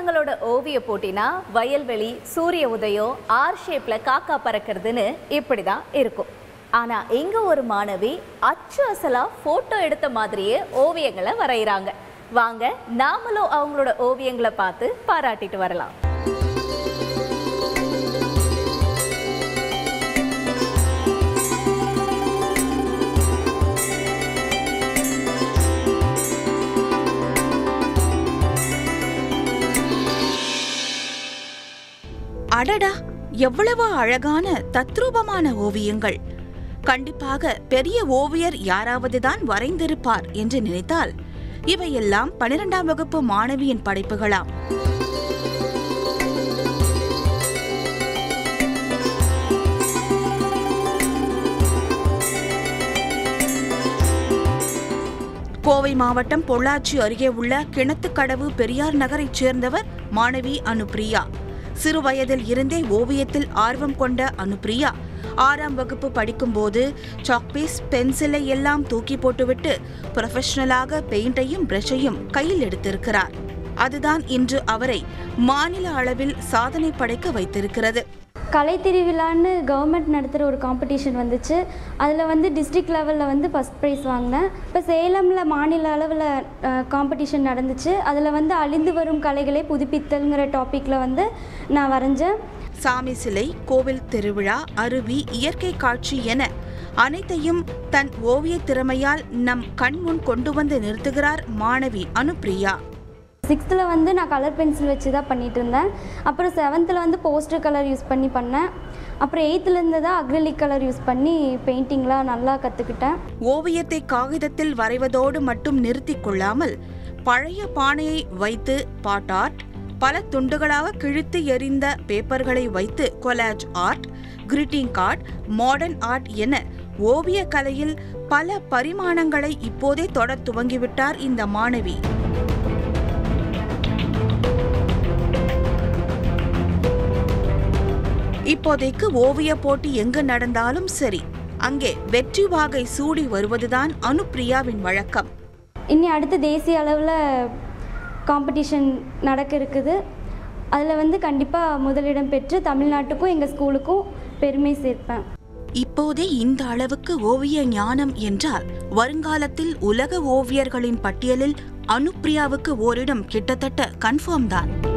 பசங்களோட ஓவிய போட்டினா வயல்வெளி சூரிய உதயம் ஆர் ஷேப்ல காக்கா பறக்கிறதுன்னு இப்படி தான் இருக்கும் ஆனா இங்க ஒரு மாணவி அச்சு அசலா போட்டோ எடுத்த மாதிரியே ஓவியங்களை வரைகிறாங்க வாங்க நாமளும் அவங்களோட ஓவியங்களை பார்த்து பாராட்டிட்டு வரலாம் அடடா எவ்வளவு அழகான தத்ரூபமான ஓவியங்கள் கண்டிப்பாக பெரிய ஓவியர் யாராவது தான் வரைந்திருப்பார் என்று நினைத்தால் இவையெல்லாம் பனிரெண்டாம் வகுப்பு மாணவியின் படைப்புகளாம் கோவை மாவட்டம் பொள்ளாச்சி அருகே உள்ள கிணத்துக்கடவு பெரியார் நகரைச் சேர்ந்தவர் மாணவி அனுப்பிரியா சிறு வயதில் இருந்தே ஓவியத்தில் ஆர்வம் கொண்ட அனுப்பிரியா ஆறாம் வகுப்பு படிக்கும்போது சாக்பீஸ் பென்சிலை எல்லாம் தூக்கி போட்டுவிட்டு ப்ரொஃபஷனலாக பெயிண்டையும் பிரஷையும் கையில் எடுத்திருக்கிறார் அதுதான் இன்று அவரை மாநில அளவில் சாதனை படைக்க வைத்திருக்கிறது கலை திருவிழான்னு கவர்மெண்ட் நடத்துகிற ஒரு காம்படிஷன் வந்துச்சு அதில் வந்து டிஸ்ட்ரிக்ட் லெவலில் வந்து ஃபஸ்ட் ப்ரைஸ் வாங்கினேன் இப்போ சேலமில் மாநில அளவில் காம்படிஷன் நடந்துச்சு அதில் வந்து அழிந்து வரும் கலைகளை புதுப்பித்தல்ங்கிற டாப்பிக்கில் வந்து நான் வரைஞ்சேன் சாமி சிலை கோவில் திருவிழா அருவி இயற்கை காட்சி என அனைத்தையும் தன் ஓவிய திறமையால் நம் கண்முன் கொண்டு வந்து நிறுத்துகிறார் மாணவி அனுப்பிரியா சிக்ஸ்த்தில் வந்து நான் கலர் பென்சில் வச்சு தான் பண்ணிகிட்டு இருந்தேன் அப்புறம் செவன்த்தில் வந்து போஸ்டர் கலர் யூஸ் பண்ணி பண்ணேன் அப்புறம் எயித்துலேருந்து தான் அக்ரிலிக் கலர் யூஸ் பண்ணி பெயிண்டிங்லாம் நல்லா கற்றுக்கிட்டேன் ஓவியத்தை காகிதத்தில் வரைவதோடு மட்டும் நிறுத்திக் கொள்ளாமல் பழைய பானையை வைத்து பாட் ஆர்ட் பல துண்டுகளாக கிழித்து எறிந்த பேப்பர்களை வைத்து collage art greeting card modern art என ஓவிய கலையில் பல பரிமாணங்களை இப்போதே தொடத் துவங்கிவிட்டார் இந்த மாணவி இப்போதைக்கு ஓவிய போட்டி எங்கு நடந்தாலும் சரி அங்கே வெற்றி வாகை சூடி வருவதுதான் அனுப்பிரியாவின் வழக்கம் இனி அடுத்து தேசிய அளவில் காம்படிஷன் நடக்க இருக்குது அதில் வந்து கண்டிப்பாக முதலிடம் பெற்று தமிழ்நாட்டுக்கும் எங்கள் ஸ்கூலுக்கும் பெருமை சேர்ப்பேன் இப்போதே இந்த அளவுக்கு ஓவிய ஞானம் என்றால் வருங்காலத்தில் உலக ஓவியர்களின் பட்டியலில் அனுப்பிரியாவுக்கு ஓரிடம் கிட்டத்தட்ட கன்ஃபார்ம் தான்